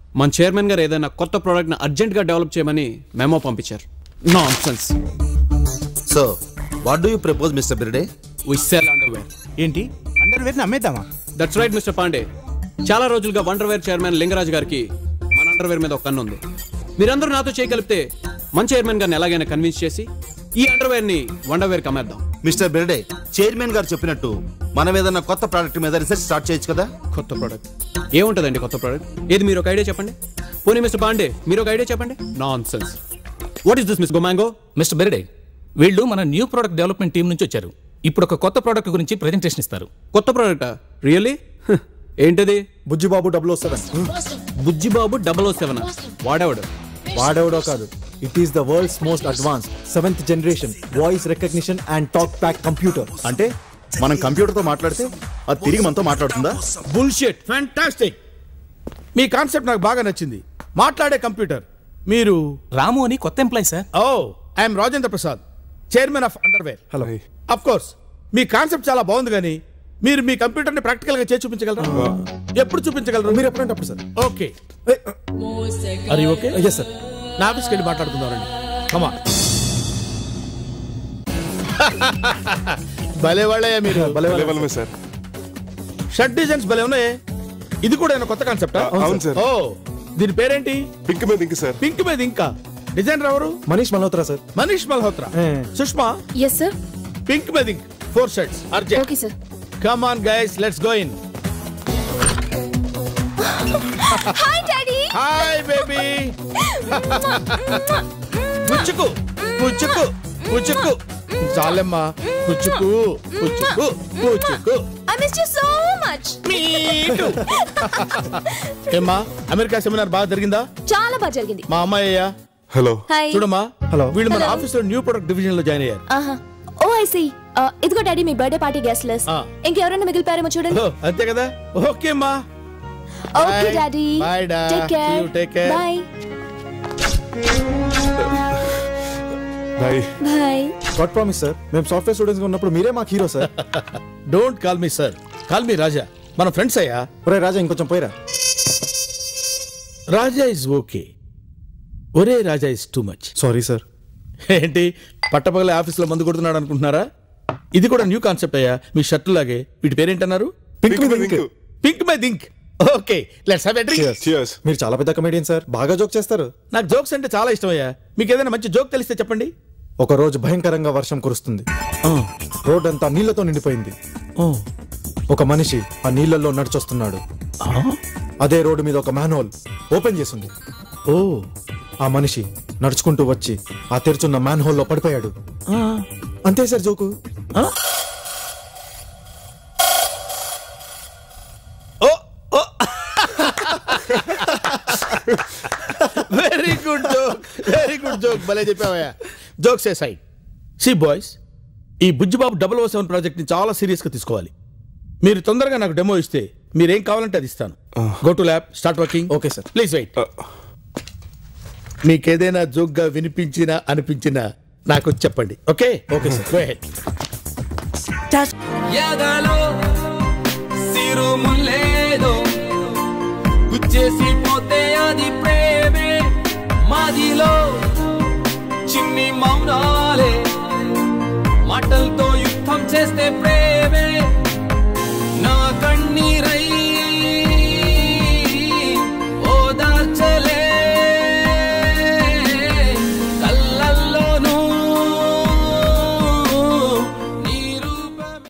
మన చైర్మన్ గారు ఏదైనా కొత్త ప్రోడక్ట్ని అర్జెంట్గా డెవలప్ చేయమని మెమో పంపించారు nonsense so what do you propose mister Birde we sell underwear ఏంటి అండర్ వేర్ అమ్మేద్దామా దట్స్ రైట్ మిస్టర్ పాండే చాలా రోజులుగా వండర్వేర్ చైర్మన్ లింగరాజు గారికి మన అండర్వేర్ మీద ఒక కన్ను ఉంది మీరందరూ నాతో చేయగలిగితే మన చైర్మన్ గారిని ఎలాగైనా కన్విన్స్ చేసి ఈ అండర్వేర్ ని వండర్వేర్ కమ్మేద్దాం మిస్టర్ బిర్డే చైర్మన్ గారు చెప్పినట్టు మనం ఏదైనా కొత్త ప్రోడక్ట్ మీద రీసెర్చ్ స్టార్ట్ చేయొచ్చు కదా కొత్త ప్రోడక్ట్ ఏముంటదండి కొత్త ప్రోడక్ట్ ఏది మీరు ఒక ఐడియా చెప్పండి పోనీ మిస్టర్ పాండే మీరు ఒక ఐడియా చెప్పండి nonsense what is this miss Gomango mister Berde వీళ్ళు మన న్యూ ప్రోడక్ట్ డెవలప్మెంట్ టీం నుంచి వచ్చారు ఇప్పుడు ఒక కొత్త ప్రోడక్ట్ గురించి ప్రెజెంటేషన్ ఇస్తారు కొత్త ప్రోడక్టా రియల్లీ ఏంటది Bujjibabu double O seven Bujjibabu double O seven వాడేవాడు వాడెవడో కాదు it is the world's most advance seventh generation voice recognition and talk pack computer అంటే మనం కంప్యూటర్ తో మాట్లాడితే అది తిరిగి మనతో మాట్లాడుతుందా బుల్షిట్ ఫ్యాంటాస్టిక్ మీ కాన్సెప్ట్ నాకు బాగా నచ్చింది మాట్లాడే కంప్యూటర్ మీరు రాము అని కొత్త employee sir oh I'm Rajendra Prasad chairman of underwear hello of course మీ కాన్సెప్ట్ చాలా బాగుంది కానీ మీరు మీ కంప్యూటర్ ని ప్రాక్టికల్ గా చేసి చూపించగలరా ఎప్పుడు చూపించగలరు మీరు ఎప్పుడంటే అప్పుడు సార్ ఓకే అరే ఓకే ఎస్ సార్ నా ఆఫీస్కి వెళ్ళి మాట్లాడుకుందామండి కమా భలే వాళ్ళయ్యా మీరు భలే సార్ షర్ట్ డిజైన్స్ భలే ఉన్నాయి ఇది కూడా ఏమైనా కొత్త కాన్సెప్ట్ అవును సార్. ఓ దీని పేరేంటి పింక్ మీద ఇంక సార్ పింక్ మీద ఇంకా డిజైనర్ ఎవరు మనీష్ మల్హోత్రా సార్ మనీష్ మల్హోత్రా ఏ. సుష్మా ఎస్ సార్ పింక్ మీద ink four shirts urgent okay sir come on guys let's go in hi daddy hi baby పుచ్చుకు పుచ్చుకు పుచ్చుకు చాలమ్మా పుచ్చుకు పుచ్చుకు పుచ్చుకు I miss you so much me too. ఏమ్మా అమెరికా సెమినార్ బాగా జరిగిందా చాలా బాగా జరిగింది మా అమ్మాయి అయ్యా హలో హాయ్ చూడమ్మా Hello. వీళ్ళు మన Hello. ఆఫీస్ లో న్యూ ప్రొడక్ట్ డివిజన్ లో జాయిన్ అయ్యారు ఆహా ఓ ఐ సీ ఇదిగో డాడీ మీ బర్త్డే పార్టీ గెస్ట్ లిస్ట్ ఆ. ఇంకెవరైనా మిగిలిపోయారేమో చూడండి ఓ, అంతే కదా ఓకే అమ్మా okay Bye. Daddy Bye, Da. Take See care you. Take care. Bye bye bye God promise sir మేము సాఫ్ట్వేర్ స్టూడెంట్స్ ఉన్నప్పుడు మీరే మాకు hero sir don't call me sir call me Raja మన ఫ్రెండ్స్ అయ్యా ఒరే రాజా ఇంకొంచెం పోయిరా రాజా ఇస్ ఓకే ఒరే Raja is too much sorry sir ఏంటి పట్టపగల ఆఫీస్ లో మందు కొడుతున్నాడు అనుకుంటున్నారా ఇది కూడా న్యూ కాన్సెప్ట్ అయ్యా మీ షర్ట్ లాగే వీటి పేరేంటన్నారు pink Pink pink with ink. Pink my think okay let's have a drink cheers మీరు చాలా పెద్ద కమెడియన్ సార్ బాగా జోక్ చేస్తారు నాకు జోక్స్ అంటే చాలా ఇష్టం అయ్యా మీకు ఏదైనా మంచి జోక్ తెలిస్తే చెప్పండి ఒక రోజు భయంకరంగా వర్షం కురుస్తుంది రోడ్ అంతా నీళ్లతో నిండిపోయింది ఒక మనిషి ఆ నీళ్లలో నడిచొస్తున్నాడు అదే రోడ్డు మీద ఒక మ్యాన్హోల్ ఓపెన్ చేసింది ఓ ఆ మనిషి నడుచుకుంటూ వచ్చి ఆ తెరుచున్న మ్యాన్ హోల్లో పడిపోయాడు అంతే sir joke very good joke very good joke భలే చెప్పావయ్యా jokes aside see boys ఈ Bujjibabu double O seven project ని చాలా సీరియస్ గా తీసుకోవాలి మీరు తొందరగా నాకు డెమో ఇస్తే మీరేం కావాలంటే అది ఇస్తాను go to lab start working Okay, sir. Please wait మీకేదైనా జోక్ గా వినిపించినా అనిపించినా నాకు చెప్పండి okay okay sir go ahead ఎదలో సిరుములేదో గుచ్చేసి పోతే అది ప్రేమే మాదిలో చిన్ని మౌనాలే మాటలతో యుద్ధం చేస్తే ప్రేమ